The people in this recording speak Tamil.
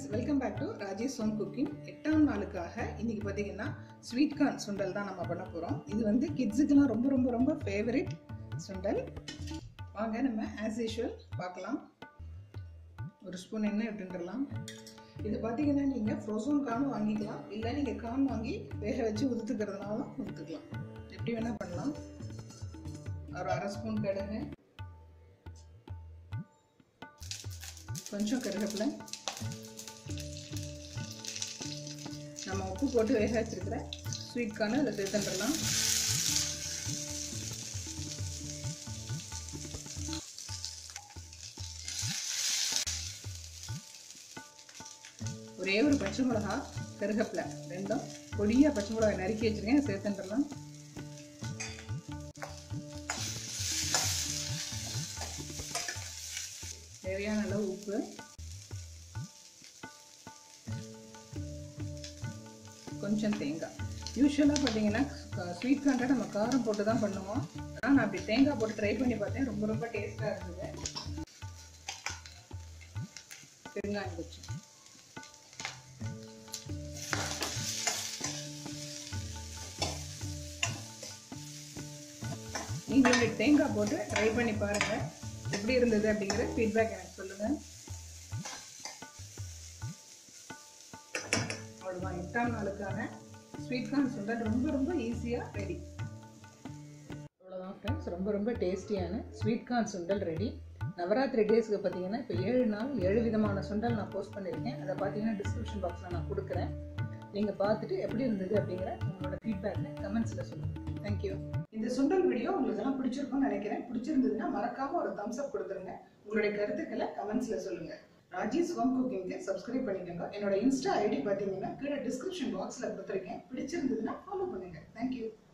welcome back to Rajesh home cooking எட்டாம் நாளுக்காக இன்னைக்கு பார்த்தீங்கன்னா ஸ்வீட் கார்ன் சுண்டல் தான் நம்ம பண்ண போகிறோம் இது வந்து கிட்ஸுக்கெல்லாம் ரொம்ப ரொம்ப ரொம்ப ஃபேவரட் சுண்டல் வாங்க நம்ம ஆஸ் யூஷுவல் பார்க்கலாம் ஒரு ஸ்பூன் எண்ணெய் விட்டுன்றலாம் இது பார்த்தீங்கன்னா நீங்கள் ஃப்ரோசன் கார்னும் வாங்கிக்கலாம் இல்லை நீங்கள் கார்ன் வாங்கி வேக வச்சு உதுத்துக்கிறதுனாலும் உதுத்துக்கலாம் எப்படி வேணால் பண்ணலாம் ஒரு அரை ஸ்பூன் கடுகு கொஞ்சம் கருவேப்பிலை நம்ம உப்பு போட்டு வேக வச்சிருக்கிற ஸ்வீட் கார்னு அதில் சேர்த்துட்டுலாம் ஒரே ஒரு பச்சை மிளகா கருவேப்பிலை ரெண்டும் பொடியாக பச்சை மிளகாய் நறுக்கி வச்சிருக்கேன் சேர்த்துட்டுலாம் தேவையான அளவு உப்பு கொஞ்சம் தேங்காய் யூஸ்வலாக பார்த்தீங்கன்னா ஸ்வீட் கார்ன்ல நம்ம காரம் போட்டு தான் பண்ணுவோம் ஆனால் நான் அப்படி தேங்காய் போட்டு ட்ரை பண்ணி பார்த்தேன் ரொம்ப ரொம்ப டேஸ்ட்டாக இருந்தது பெருங்காயம் கொஞ்சம் நீங்கள் இப்படி தேங்காய் போட்டு ட்ரை பண்ணி பாருங்கள் எப்படி இருந்தது அப்படிங்கிற ஃபீட்பேக் எனக்கு சொல்லுங்கள் அவ்வளோதான் எட்டாம் நாளுக்கான ஸ்வீட் கார்ன் சுண்டல் ரொம்ப ரொம்ப ஈஸியாக ரெடி அவ்வளோதான் ஃப்ரெண்ட்ஸ் ரொம்ப ரொம்ப டேஸ்டியான ஸ்வீட் கார்ன் சுண்டல் ரெடி நவராத்திரி டேஸ்க்கு பார்த்தீங்கன்னா இப்போ ஏழு நாள் ஏழு விதமான சுண்டல் நான் போஸ்ட் பண்ணியிருக்கேன் அதை பார்த்தீங்கன்னா டிஸ்கிரிப்ஷன் பாக்ஸில் நான் கொடுக்குறேன் நீங்கள் பார்த்துட்டு எப்படி இருந்தது அப்படிங்கிற உங்களோட ஃபீட்பேக்கை கமெண்ட்ஸில் சொல்லுங்கள் தேங்க்யூ இந்த சுண்டல் வீடியோ உங்களுக்கு எல்லாம் பிடிச்சிருக்கும்னு நினைக்கிறேன் பிடிச்சிருந்ததுன்னா மறக்காம ஒரு தம்ஸ் அப் கொடுத்துருங்க உங்களுடைய கருத்துக்களை கமெண்ட்ஸ்ல சொல்லுங்க ராஜேஷ் ஹோம் குக்கிங்க்கு சப்ஸ்கிரைப் பண்ணிக்கோங்க என்னோட இன்ஸ்டா ஐடி பார்த்தீங்கன்னா கீழே டிஸ்கிரிப்ஷன் பாக்ஸ்ல கொடுத்துருக்கேன் பிடிச்சிருந்ததுன்னா ஃபாலோ பண்ணுங்க தேங்க்யூ